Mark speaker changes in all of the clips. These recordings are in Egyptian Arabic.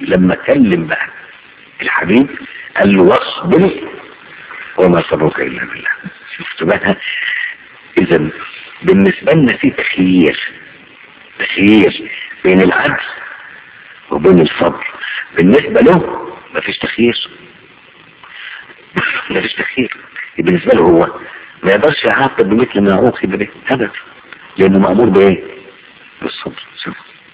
Speaker 1: لما كلم بقى الحبيب قال له واصبر وما صبرك الا بالله شفت بقى اذا بالنسبة لنا في تخيير تخيير بين العدل وبين الصبر بالنسبة له مفيش تخيير مفيش تخيير بالنسبة له هو ما يقدرش يعاقب بمثل ما عوقب به ابدا لانه مأمور بايه بالصبر شوف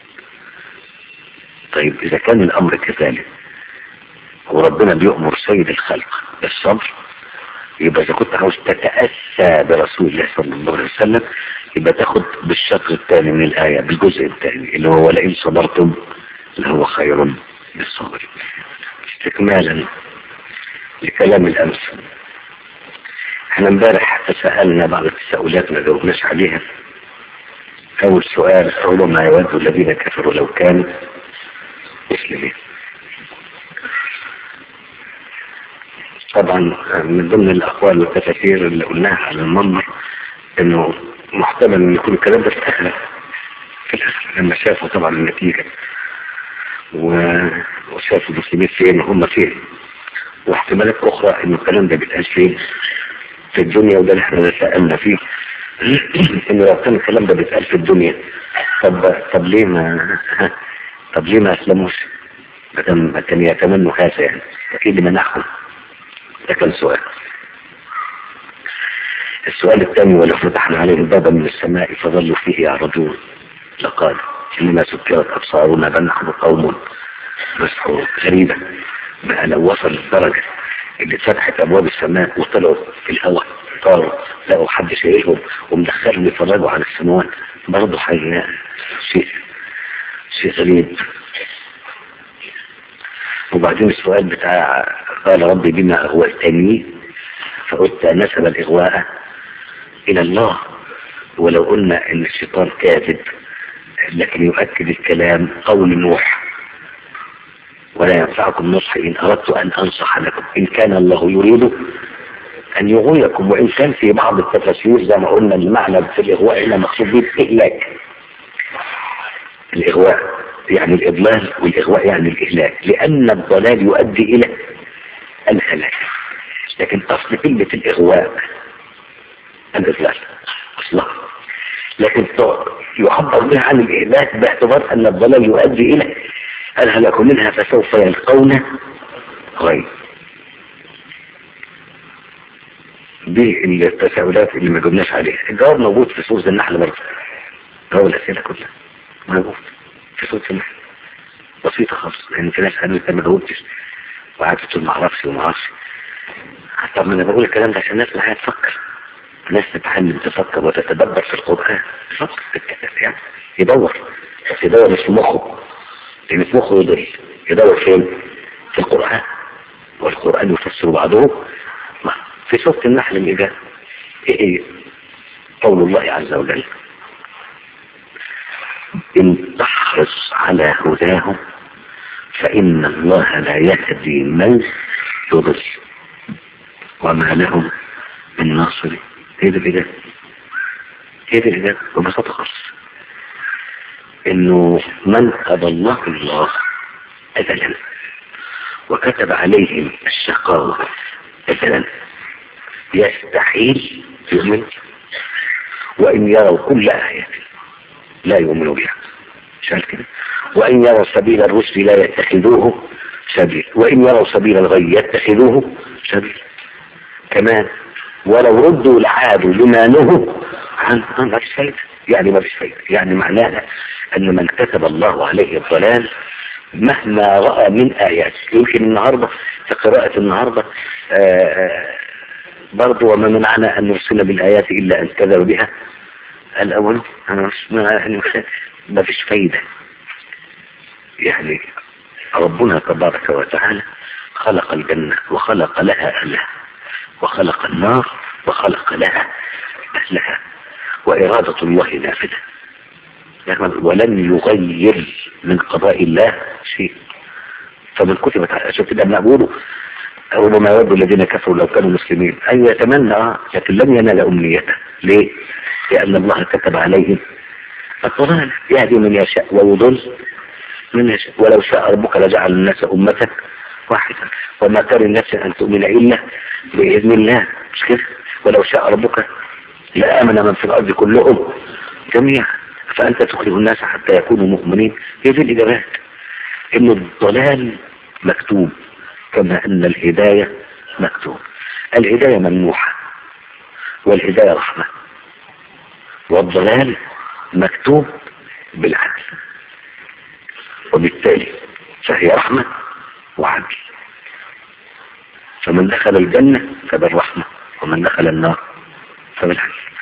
Speaker 1: طيب اذا كان الامر كذلك وربنا بيؤمر سيد الخلق بالصبر يبقى اذا كنت عاوز تتأسى برسول الله صلى الله عليه وسلم يبقى تاخد بالشطر الثاني من الآية بالجزء الثاني اللي هو ولئن صبرتم لهو خير للصابرين استكمالا لكلام الأمس احنا امبارح تساءلنا بعض التساؤلات ما جاوبناش عليها أول سؤال أول ما يود الذين كفروا لو كانوا مسلمين طبعا من ضمن الأقوال والتفاسير اللي قلناها على المنبر إنه محتمل إن يكون الكلام ده اتأخر في الآخر لما شافوا طبعا النتيجة و- وشافوا المسلمين فين وهم فين واحتمالات أخرى إن الكلام ده بيتقال فين في الدنيا وده اللي احنا سألنا فيه إن لو كان الكلام ده بيتقال في الدنيا طب طب ليه ما طب ليه ما أسلموش؟ ما كان ما كان يتمنوا هذا يعني أكيد منعهم ده كان سؤال السؤال الثاني ولو فتحنا عليهم بابا من السماء فظلوا فيه يعرضون لقال إنما سكرت أبصارنا بل نحن قوم مسحور غريبة بقى لو وصل الدرجة اللي فتحت أبواب السماء وطلعوا في الهواء طاروا لقوا حد شايلهم ومدخلهم يتفرجوا على السماوات برضه حاجة شيء شيء غريب وبعدين السؤال بتاع قال ربي بما أغويتني فقلت نسب الإغواء إلى الله ولو قلنا إن الشيطان كاذب لكن يؤكد الكلام قول نوح ولا ينفعكم نصحي إن أردت أن أنصح لكم إن كان الله يريد أن يغويكم وإن كان في بعض التفاسير زي ما قلنا المعنى في الإغواء هنا مقصود به الإهلاك الإغواء يعني الإضلال والإغواء يعني الإهلاك لأن الضلال يؤدي إلى الهلاك لكن أصل كلمة الإغواء الإضلال أصلها لكن يعبر بها عن الإهلاك باعتبار أن الضلال يؤدي إلى الهلاك منها فسوف يلقون غير دي التساؤلات اللي ما جبناش عليها الجواب موجود في سورة النحل برضه جواب الأسئلة كلها موجود في سورة النحل بسيطة خالص لأن في ناس قالوا أنت ما جاوبتش وقعدت تقول ما أعرفش وما أعرفش طب ما أنا بقول الكلام ده عشان الناس معايا تفكر الناس تتعلم تفكر وتتدبر في القرآن تفكر يعني يدور بس يدور مش في مخه لأن في مخه يضل يدور فين؟ في القرآن والقرآن يفسر بعضه في سورة النحل الإجابة إيه هي؟ قول الله عز وجل إن تحرص على هداهم فإن الله لا يهدي من يضل وما لهم من ناصر هي دي الإجابة هي دي الإجابة ببساطة خالص إنه من أضله الله أزلا وكتب عليهم الشقاوة أزلا يستحيل يؤمن وإن يروا كل آية لا يؤمنوا بها شال كده وإن يروا سبيل الرشد لا يتخذوه سبيل وإن يروا سبيل الغي يتخذوه سبيل كمان ولو ردوا لعادوا لما نهوا عن ما فيش فايدة يعني ما فيش فايدة يعني معناها أن من كتب الله عليه الضلال مهما رأى من آيات يمكن النهاردة في قراءة النهاردة برضو وما منعنا أن نرسل بالآيات إلا أن كذب بها الأول أنا مش ما فيش فايدة يعني ربنا تبارك وتعالى خلق الجنة وخلق لها أهلها وخلق النار وخلق لها أهلها وإرادة الله نافذة ولن يغير من قضاء الله شيء فمن كتبت عشان كده أنا أقوله ربما يود الذين كفروا لو كانوا مسلمين أن يتمنى لكن لن ينال أمنيته ليه؟ لأن الله كتب عليهم الضلال يهدي من يشاء ويضل من يشاء ولو شاء ربك لجعل الناس أمة واحدة وما كان الناس أن تؤمن إلا بإذن الله مش كده ولو شاء ربك لآمن من في الأرض كلهم جميعا فأنت تكره الناس حتى يكونوا مؤمنين هي دي الإجابات إن الضلال مكتوب كما أن الهداية مكتوب الهداية ممنوحة والهداية رحمة والضلال مكتوب بالعدل وبالتالي فهي رحمة وعدل فمن دخل الجنة فبالرحمة ومن دخل النار فبالعدل